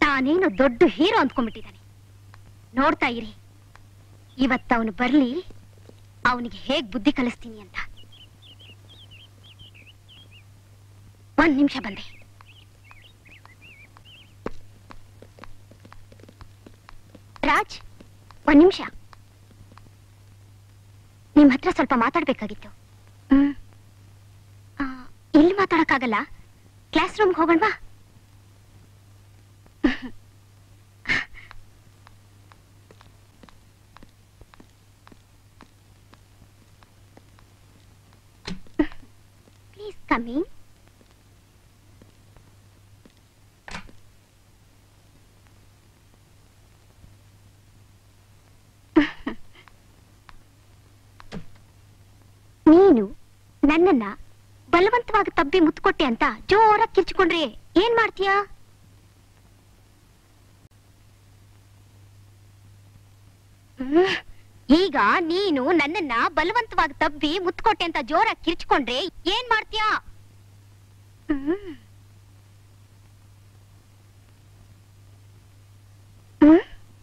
ತಾನೇನು ದೊಡ್ಡ ಹೀರೋ ಅಂದ್ಕೊಂಡ್ಬಿಟ್ಟಿದ್ದಾನೆ ನೋಡ್ತಾ ಇರಿ ಇವತ್ತು ಅವನು ಬರ್ಲಿ ಅವನಿಗೆ ಹೇಗ್ ಬುದ್ಧಿ ಕಲಿಸ್ತೀನಿ ಅಂತ ಒಂದ್ ನಿಮಿಷ ಬಂದೆ ರಾಜ್ ಒಂದ್ ನಿಮಿಷ ನಿಮ್ ಹತ್ರ ಸ್ವಲ್ಪ ಮಾತಾಡ್ಬೇಕಾಗಿತ್ತು ಹ್ಮ್ ಆ, ಇಲ್ಲಿ ಮಾತಾಡಕ್ಕಾಗಲ್ಲ ಕ್ಲಾಸ್ ರೂಮ್ಗೆ ಹೋಗೋಣವಾ ಪ್ಲೀಸ್ ಕಮಿಂಗ್ ನೀನು ನನ್ನನ್ನ ಬಲವಂತವಾಗಿ ತಬ್ಬಿ ಮುತ್ಕೊಟ್ಟೆ ಅಂತ ಜೋರಾಗಿ ಕಿರ್ಚಿಕೊಂಡ್ರೆ ಏನ್ ಮಾಡ್ತೀಯಾ ಹ್ಮ್. ಈಗ ನೀನು ನನ್ನನ್ನ ಬಲವಂತವಾಗಿ ತಬ್ಬಿ ಮುತ್ಕೊಟ್ಟೆ ಅಂತ ಜೋರಾಗಿ ಕಿರ್ಚ್ಕೊಂಡ್ರೆ ಏನ್ ಮಾಡ್ತೀಯಾ ಹ್ಮ್. ಹ್ಮ್?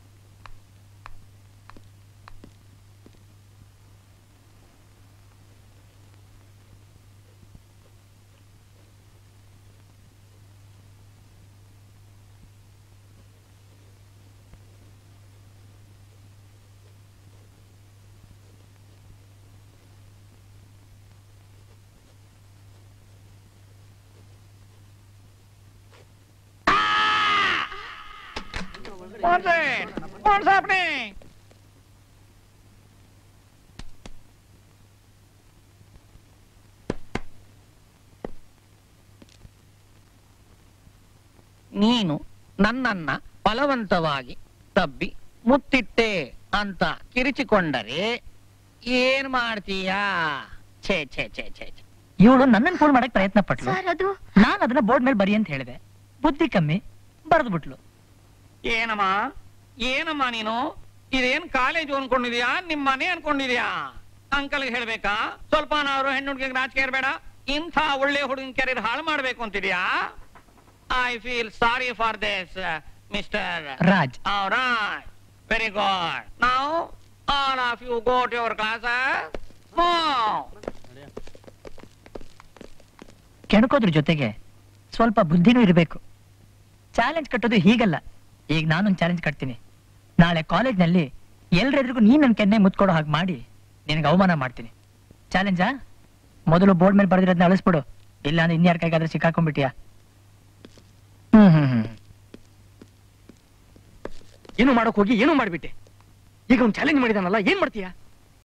What's it? What's happening? ನೀನು ನನ್ನನ್ನ ಬಲವಂತವಾಗಿ ತಬ್ಬಿ ಮುತ್ತಿಟ್ಟೆ ಅಂತ ಕಿರಿಚಿಕೊಂಡರೆ ಏನ್ ಮಾಡ್ತೀಯಾ ಛೇ ಛೇ ಛೇ ಛೇ ಛೇ. ಇವಳು ನನ್ನನ್ನು ಫೋನ್ ಮಾಡಕ್ ಪ್ರಯತ್ನ ಪಟ್ಲು ಸರ್ ಅದು ನಾನು ಅದನ್ನ ಬೋರ್ಡ್ ಮೇಲೆ ಬರಿ ಅಂತ ಹೇಳಿದೆ ಬುದ್ಧಿ ಕಮ್ಮಿ ಬರೆದು ಬಿಟ್ಲು ಏನಮ್ಮ ಏನಮ್ಮ ನೀನು ಇದೇನ್ ಕಾಲೇಜು ಅನ್ಕೊಂಡಿದ್ಯಾ ನಿಮ್ ಮನೆ ಅನ್ಕೊಂಡಿದ್ಯಾ ಅಂಕಲ್ಗೆ ಹೇಳ್ಬೇಕಾ ಸ್ವಲ್ಪ ನಾವ್ರು ಹೆಣ್ಣು ಹುಡುಗಿಗೆ ನಾಚಿಕೆ ಇರಬೇಡ ಇಂಥ ಒಳ್ಳೆ ಹುಡುಗನ ಕೆರಿಯರ್ ಹಾಳು ಮಾಡ್ಬೇಕು ಅಂತಿದ್ಯಾ I feel sorry for this mister Raj right very good ನಾವು all of you go to your class ಕೆಣಕೋದ್ರ ಜೊತೆಗೆ ಸ್ವಲ್ಪ ಬುದ್ಧಿನೂ ಇರಬೇಕು ಚಾಲೆಂಜ್ ಕಟ್ಟೋದು ಹೀಗಲ್ಲ ಈಗ ನಾನೊಂದು ಚಾಲೆಂಜ್ ಕಟ್ತೀನಿ ನಾಳೆ ಕಾಲೇಜ್ನಲ್ಲಿ ಎಲ್ರೆದ್ರಿಗೂ ನೀನ್ ನನ್ ಕೆನ್ನೆ ಮುತ್ಕೊಡೋ ಹಾಗೆ ಮಾಡಿ ನಿನಗೆ ಅವಮಾನ ಮಾಡ್ತೀನಿ ಚಾಲೆಂಜಾ ಮೊದಲು ಬೋರ್ಡ್ ಮೇಲೆ ಬರೆದಿರೋದನ್ನ ಅಳಿಸ್ಬಿಡು ಇಲ್ಲ ಅಂದ್ರೆ ಇನ್ಯಾರ ಕೈಗಾದ್ರೆ ಸಿಕ್ಕಾಕೊಂಡ್ಬಿಟ್ಟಿಯಾ ಹ್ಮ್ ಹ್ಮ್ ಹ್ಮ್ ಏನು ಮಾಡೋಕ್ ಹೋಗಿ ಏನು ಮಾಡ್ಬಿಟ್ಟೆ ಈಗ ಅವ್ನು ಚಾಲೆಂಜ್ ಮಾಡಿದಾನಲ್ಲ ಏನ್ ಮಾಡ್ತೀಯಾ